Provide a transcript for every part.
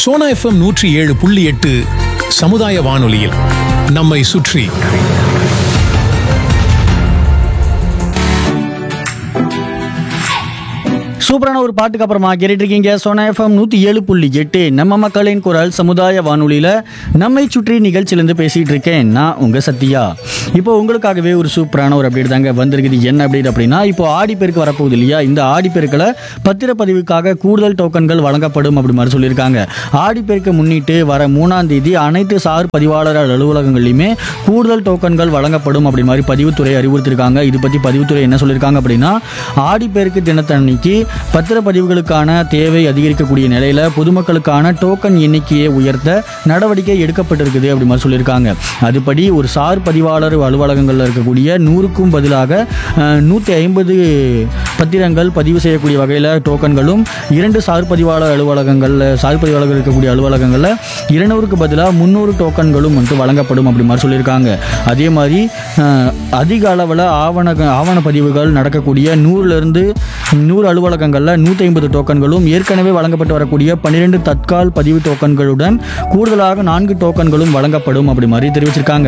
Sona FM நூற்றி ஏழு புள்ளி எட்டு சமுதாய வானொலியில் நம்மை சுற்றி சூப்பரான ஒரு பாட்டுக்கு அப்புறமா கேட்டுட்டு இருக்கீங்க சோனா எஃப்எம் நூற்றி ஏழு புள்ளி எட்டு நம்ம மக்களின் குரல் சமுதாய வானொலியில் நம்மை சுற்றி நிகழ்ச்சியிலேருந்து பேசிகிட்டு இருக்கேன் நான் உங்கள் சத்யா இப்போ உங்களுக்காகவே ஒரு சூப்பரான ஒரு அப்டேட் தாங்க வந்திருக்குது என்ன அப்டேட் அப்படின்னா இப்போ ஆடிப்பெருக்கு வரப்போகுது இல்லையா இந்த ஆடிப்பெருக்கில் பத்திரப்பதிவுக்காக கூடுதல் டோக்கன்கள் வழங்கப்படும் அப்படி மாதிரி சொல்லியிருக்காங்க ஆடிப்பெருக்கை முன்னிட்டு வர மூணாம் தேதி அனைத்து சார் பதிவாளர் அலுவலகங்கள்லையுமே கூடுதல் டோக்கன்கள் வழங்கப்படும் அப்படி மாதிரி பதிவுத்துறை அறிவுறுத்திருக்காங்க இது பற்றி பதிவுத்துறை என்ன சொல்லியிருக்காங்க அப்படின்னா ஆடிப்பெருக்கு தினத்தன்னைக்கு பத்திரப்பதிவுகளுக்கான தேவை அதிகரிக்கக்கூடிய நிலையில் பொதுமக்களுக்கான டோக்கன் எண்ணிக்கையை உயர்த்த நடவடிக்கை எடுக்கப்பட்டிருக்குது அப்படி மாதிரி சொல்லியிருக்காங்க அதுபடி ஒரு சார் பதிவாளர் அலுவலகங்களில் இருக்கக்கூடிய நூறுக்கும் பதிலாக நூற்றி ஐம்பது பத்திரங்கள் பதிவு செய்யக்கூடிய வகையில் டோக்கன்களும் இரண்டு சார் பதிவாளர் அலுவலகங்களில் சார் பதிவாளர்கள் இருக்கக்கூடிய அலுவலகங்களில் இருநூறுக்கு பதிலாக முந்நூறு டோக்கன்களும் வந்துட்டு வழங்கப்படும் அப்படி மாதிரி சொல்லியிருக்காங்க அதே மாதிரி அஹ், அதிக அளவில் ஆவண ஆவண பதிவுகள் நடக்கக்கூடிய நூறுலேருந்து நூறு அலுவலகங்களில் நூற்றி ஐம்பது டோக்கன்களும் ஏற்கனவே வழங்கப்பட்டு வரக்கூடிய பன்னிரெண்டு தற்கால் பதிவு டோக்கன்களுடன் கூடுதலாக நான்கு டோக்கன்களும் வழங்கப்படும் அப்படி மாதிரி தெரிவிச்சிருக்காங்க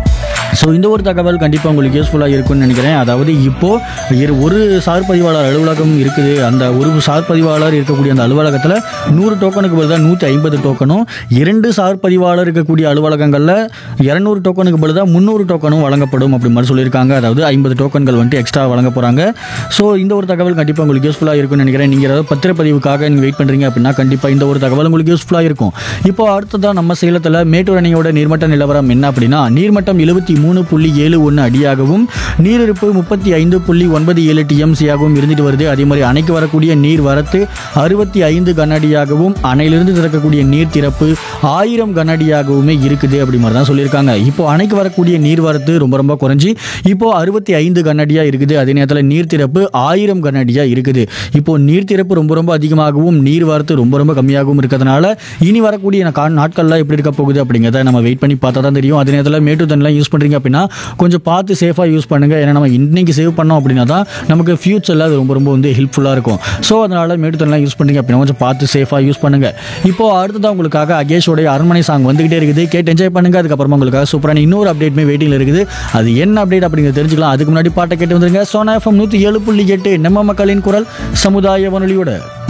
ஸோ இந்த ஒரு தகவல் கண்டிப்பாக உங்களுக்கு யூஸ்ஃபுல்லாக இருக்கும்னு நினைக்கிறேன் அதாவது இப்போது இரு ஒரு சார் பதிவாளர் அலுவலகம் இருக்குது அந்த ஒரு சார் பதிவாளர் இருக்கக்கூடிய அந்த அலுவலகத்தில் நூறு டோக்கனுக்கு பதிலாக நூற்றி ஐம்பது டோக்கனும் இரண்டு சார் பதிவாளர் இருக்கக்கூடிய அலுவலகங்களில் இரநூறு டோக்கனுக்கு பதிலாக முந்நூறு டோக்கனும் வழங்கப்படும் அப்படி மாதிரி சொல்லியிருக்காங்க அதாவது ஐம்பது டோக்கன்கள் வந்துட்டு எக்ஸ்ட்ரா வழங்க போகிறாங்க ஸோ இந்த ஒரு தகவல் கண்டிப்பாக உங்களுக்கு யூஸ்ஃபுல்லாக இருக்கும்னு நினைக்கிறேன் நீங்கள் ஏதாவது பத்திரப்பதிவுக்காக நீங்கள் வெயிட் பண்ணுறீங்க அப்படின்னா கண்டிப்பாக இந்த ஒரு தகவல் உங்களுக்கு யூஸ்ஃபுல்லாக இருக்கும் இப்போ அடுத்ததான் நம்ம சேலத்தில் மேட்டூர் அணையோட நீர்மட்ட நிலவரம் என்ன அப்படின்னா நீர்மட்டம் எழுபத்தி மூணு புள்ளி ஏழு ஒன்று அடியாகவும் நீரிருப்பு முப்பத்தி ஐந்து புள்ளி ஒன்பது ஏழு டிஎம்சியாகவும் இருந்துட்டு வருது அதே மாதிரி அணைக்கு வரக்கூடிய நீர் வரத்து அறுபத்தி ஐந்து கனஅடியாகவும் அணையிலிருந்து திறக்கக்கூடிய நீர் திறப்பு ஆயிரம் கனஅடியாகவுமே இருக்குது அப்படி மாதிரி தான் சொல்லியிருக்காங்க இப்போ அணைக்கு வரக்கூடிய நீர் வரத்து ரொம்ப ரொம்ப குறைஞ்சி இப்போ அறுபத்தி ஐந்து கனஅடியாக இருக்குது அதே நேரத்தில் நீர் திறப்பு ஆயிரம் கனஅடியாக இருக்குது இப்போ நீர் திறப்பு ரொம்ப ரொம்ப அதிகமாகவும் நீர் வரத்து ரொம்ப ரொம்ப கம்மியாகவும் இருக்கிறதுனால இனி வரக்கூடிய நா- கா- நாட்கள்லாம் எப்படி இருக்க போகுது அப்படிங்கிறத நம்ம வெயிட் பண்ணி பார்த்தா தான் தெரியும் அதே நேரத்தில் மேட்டு தண்ணிலாம் யூஸ் பண்ணுறீங்க அப்படின்னா கொஞ்சம் பார்த்து சேஃபாக யூஸ் பண்ணுங்கள் ஏன்னா நம்ம இன்னைக்கு சேவ் பண்ணோம் அப்படின்னா தான் நமக்கு ஃபியூச்சரில் அது ரொம்ப ரொம்ப வந்து ஹெல்ப்ஃபுல்லாக இருக்கும் ஸோ அதனால் மேட்டு தண்ணிலாம் யூஸ் பண்ணுறீங்க அப்படின்னா கொஞ்சம் பார்த்து சேஃபாக யூஸ் பண்ணுங்கள் இப்போ அடுத்ததான் உங்களுக்காக அகேஷோடைய அரண்மனை சாங் வந்துகிட்டே இருக்குது கேட்டு என்ஜாய் பண்ணுங்கள் அதுக்கப்புறமா உங்களுக்காக சூப்பரான இன்னொரு அப்டேட்மே வெயிட்டிங்கில் இருக்குது அது என்ன அப்டேட் அப்படிங்கிறத தெரிஞ்சுக்கலாம் அதுக்கு முன்னாடி பாட்டை கேட்டு வந்துருங்க சோனா எஃப்எம் நூற்றி ஏழு புள்ளி எட்டு நம்ம மக்களின் குரல் சமுதாய வானொலியோட